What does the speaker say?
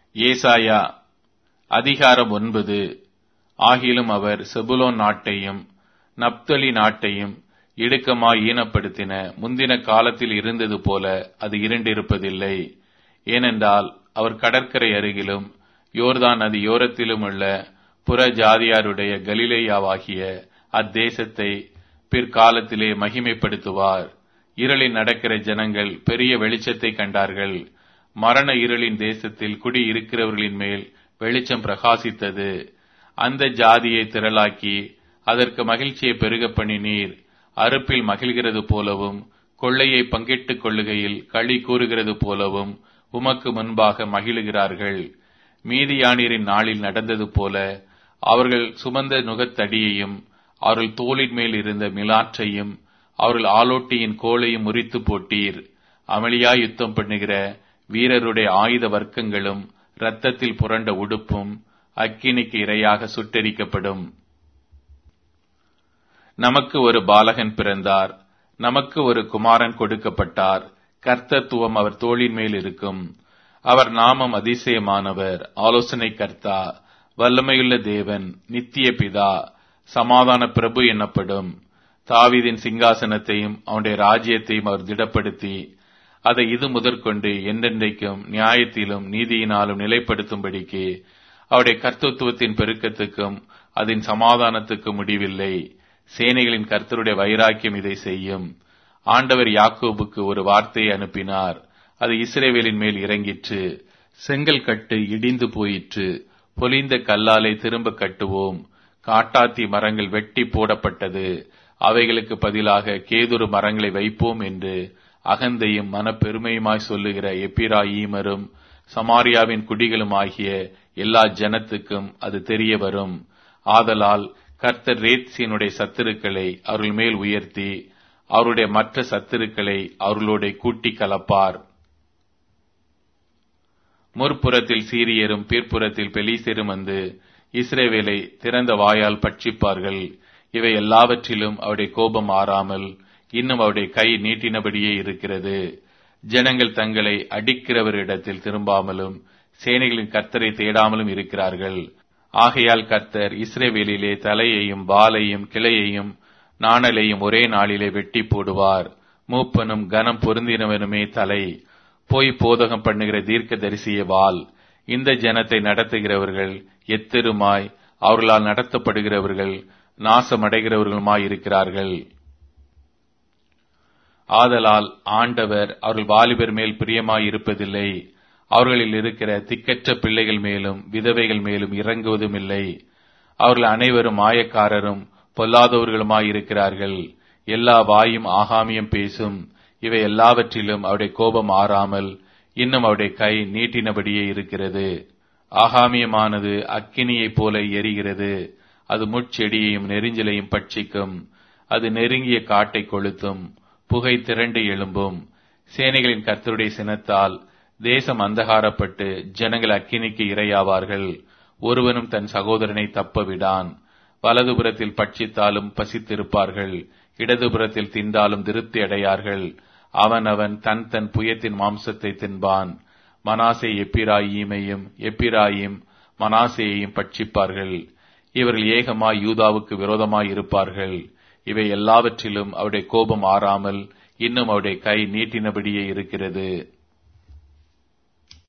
ஏசாயா அதிகாரம் ஒன்பது ஆகிலும் அவர் செபுலோன் நாட்டையும் நப்தலி நாட்டையும் இடுக்கமாய் ஈனப்படுத்தின முந்தின காலத்தில் இருந்தது போல அது இருண்டிருப்பதில்லை ஏனென்றால் அவர் கடற்கரை அருகிலும் யோர்தான் நதி யோரத்திலும் உள்ள புற ஜாதியாருடைய கலிலேயாவாகிய அத்தேசத்தை பிற்காலத்திலே மகிமைப்படுத்துவார் இருளில் நடக்கிற ஜனங்கள் பெரிய வெளிச்சத்தை கண்டார்கள் மரண இருளின் தேசத்தில் குடி இருக்கிறவர்களின் மேல் வெளிச்சம் பிரகாசித்தது அந்த ஜாதியை திரளாக்கி அதற்கு மகிழ்ச்சியை பெருக பண்ணினீர் அறுப்பில் மகிழ்கிறது போலவும் கொள்ளையை பங்கிட்டுக் கொள்ளுகையில் களி கூறுகிறது போலவும் உமக்கு முன்பாக மகிழுகிறார்கள் மீதியானீரின் நாளில் நடந்தது போல அவர்கள் சுமந்த நுகத்தடியையும் அவர்கள் தோளின் மேல் இருந்த மிலாற்றையும் அவர்கள் ஆலோட்டியின் கோலையும் முறித்து போட்டீர் அமளியா யுத்தம் பண்ணுகிற வீரருடைய ஆயுத வர்க்கங்களும் இரத்தத்தில் புரண்ட உடுப்பும் அக்கினிக்கு இரையாக சுட்டெரிக்கப்படும் நமக்கு ஒரு பாலகன் பிறந்தார் நமக்கு ஒரு குமாரன் கொடுக்கப்பட்டார் கர்த்தத்துவம் அவர் தோளின் மேல் இருக்கும் அவர் நாமம் அதிசயமானவர் ஆலோசனை கர்த்தா வல்லமையுள்ள தேவன் நித்திய பிதா சமாதான பிரபு எனப்படும் தாவீதின் சிங்காசனத்தையும் அவனுடைய ராஜ்யத்தையும் அவர் திடப்படுத்தி அதை இது முதற்கொண்டு என்றென்றைக்கும் நியாயத்திலும் நீதியினாலும் நிலைப்படுத்தும்படிக்கு அவருடைய கர்த்தத்துவத்தின் பெருக்கத்துக்கும் அதன் சமாதானத்துக்கும் முடிவில்லை சேனைகளின் கர்த்தருடைய வைராக்கியம் இதை செய்யும் ஆண்டவர் யாக்கோபுக்கு ஒரு வார்த்தையை அனுப்பினார் அது இஸ்ரேவேலின் மேல் இறங்கிற்று செங்கல் கட்டு இடிந்து போயிற்று பொலிந்த கல்லாலை திரும்ப கட்டுவோம் காட்டாத்தி மரங்கள் வெட்டி போடப்பட்டது அவைகளுக்கு பதிலாக கேதுரு மரங்களை வைப்போம் என்று அகந்தையும் மனப்பெருமையுமாய் சொல்லுகிற எப்பிராயீமரும் சமாரியாவின் குடிகளும் ஆகிய எல்லா ஜனத்துக்கும் அது தெரிய வரும் ஆதலால் கர்த்தர் ரேத்சியனுடைய சத்துருக்களை அவர்கள் மேல் உயர்த்தி அவருடைய மற்ற சத்துருக்களை அவர்களோட கூட்டி கலப்பார் முற்புறத்தில் சீரியரும் பிற்புறத்தில் பெலிசெரும் வந்து இஸ்ரேவேலை திறந்த வாயால் பட்சிப்பார்கள் இவை எல்லாவற்றிலும் அவருடைய கோபம் ஆறாமல் இன்னும் அவருடைய கை நீட்டினபடியே இருக்கிறது ஜனங்கள் தங்களை அடிக்கிறவரிடத்தில் திரும்பாமலும் சேனைகளின் கர்த்தரை தேடாமலும் இருக்கிறார்கள் ஆகையால் கர்த்தர் இஸ்ரேவேலிலே தலையையும் வாலையும் கிளையையும் நாணலையும் ஒரே நாளிலே வெட்டி போடுவார் மூப்பனும் கனம் பொருந்தினவனுமே தலை போய் போதகம் பண்ணுகிற தீர்க்க தரிசிய வால் இந்த ஜனத்தை நடத்துகிறவர்கள் எத்தெருமாய் அவர்களால் நடத்தப்படுகிறவர்கள் நாசமடைகிறவர்களுமாய் இருக்கிறார்கள் ஆதலால் ஆண்டவர் அவர்கள் வாலிபர் மேல் பிரியமாய் இருப்பதில்லை அவர்களில் இருக்கிற திக்கற்ற பிள்ளைகள் மேலும் விதவைகள் மேலும் இறங்குவதும் இல்லை அவர்கள் அனைவரும் மாயக்காரரும் பொல்லாதவர்களுமாய் இருக்கிறார்கள் எல்லா வாயும் ஆகாமியம் பேசும் இவை எல்லாவற்றிலும் அவருடைய கோபம் ஆறாமல் இன்னும் அவருடைய கை நீட்டினபடியே இருக்கிறது ஆகாமியமானது அக்கினியைப் போல எரிகிறது அது முட்செடியையும் நெரிஞ்சலையும் பட்சிக்கும் அது நெருங்கிய காட்டை கொளுத்தும் புகை திரண்டு எழும்பும் சேனைகளின் கர்த்தருடைய சினத்தால் தேசம் அந்தகாரப்பட்டு ஜனங்கள் அக்கினிக்கு இரையாவார்கள் ஒருவனும் தன் சகோதரனை தப்ப விடான் வலதுபுறத்தில் பட்சித்தாலும் பசித்திருப்பார்கள் இடதுபுறத்தில் தின்றாலும் திருப்தி அடையார்கள் அவன் அவன் தன் தன் புயத்தின் மாம்சத்தை தின்பான் மனாசே எப்பிராயீமையும் எப்பிராயிம் மனாசேயையும் பட்சிப்பார்கள் இவர்கள் ஏகமாய் யூதாவுக்கு விரோதமாய் இருப்பார்கள் இவை எல்லாவற்றிலும் அவருடைய கோபம் ஆறாமல் இன்னும் அவருடைய கை நீட்டினபடியே இருக்கிறது